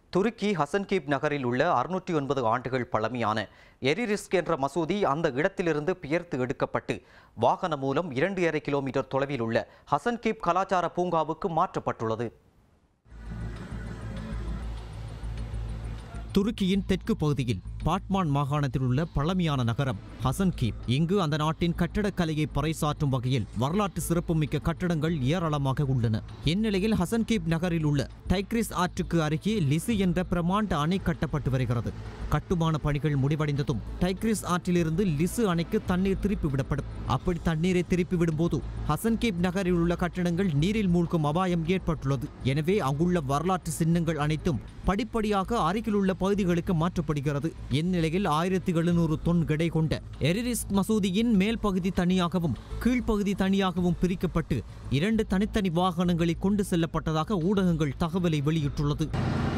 துருக்கி ஹசன்கீப் நகரில் உள்ள அறுநூற்றி ஒன்பது ஆண்டுகள் பழமையான எரிரிஸ்க் என்ற மசூதி அந்த இடத்திலிருந்து பெயர்த்து எடுக்கப்பட்டு வாகனம் மூலம் இரண்டு அரை கிலோமீட்டர் தொலைவில் உள்ள ஹசன்கீப் கலாச்சார பூங்காவுக்கு மாற்றப்பட்டுள்ளது துருக்கியின் தெற்கு பகுதியில் பாட்மான் மாகாணத்தில் உள்ள பழமையான நகரம் ஹசன் கீப் இங்கு அந்த நாட்டின் கட்டடக்கலையை பறைசாற்றும் வகையில் வரலாற்று சிறப்புமிக்க கட்டடங்கள் ஏராளமாக உள்ளன இந்நிலையில் ஹசன் கீப் நகரில் உள்ள டைக்ரிஸ் ஆற்றுக்கு அருகே லிசி என்ற பிரமாண்ட அணை கட்டப்பட்டு வருகிறது கட்டுமான பணிகள் முடிவடைந்ததும் டைக்ரிஸ் ஆற்றிலிருந்து லிசு அணைக்கு தண்ணீர் திருப்பி விடப்படும் அப்படி தண்ணீரை திருப்பி விடும்போது ஹசன் கீப் நகரில் உள்ள கட்டடங்கள் நீரில் மூழ்கும் அபாயம் ஏற்பட்டுள்ளது எனவே அங்குள்ள வரலாற்று சின்னங்கள் அனைத்தும் படிப்படியாக அருகிலுள்ள பகுதிகளுக்கு மாற்றப்படுகிறது இந்நிலையில் ஆயிரத்தி எழுநூறு தொன் எடை கொண்ட எரிரிஸ்க் மசூதியின் மேல் பகுதி தனியாகவும் கீழ்ப்பகுதி தனியாகவும் பிரிக்கப்பட்டு இரண்டு தனித்தனி வாகனங்களில் கொண்டு செல்லப்பட்டதாக ஊடகங்கள் தகவலை வெளியிட்டுள்ளது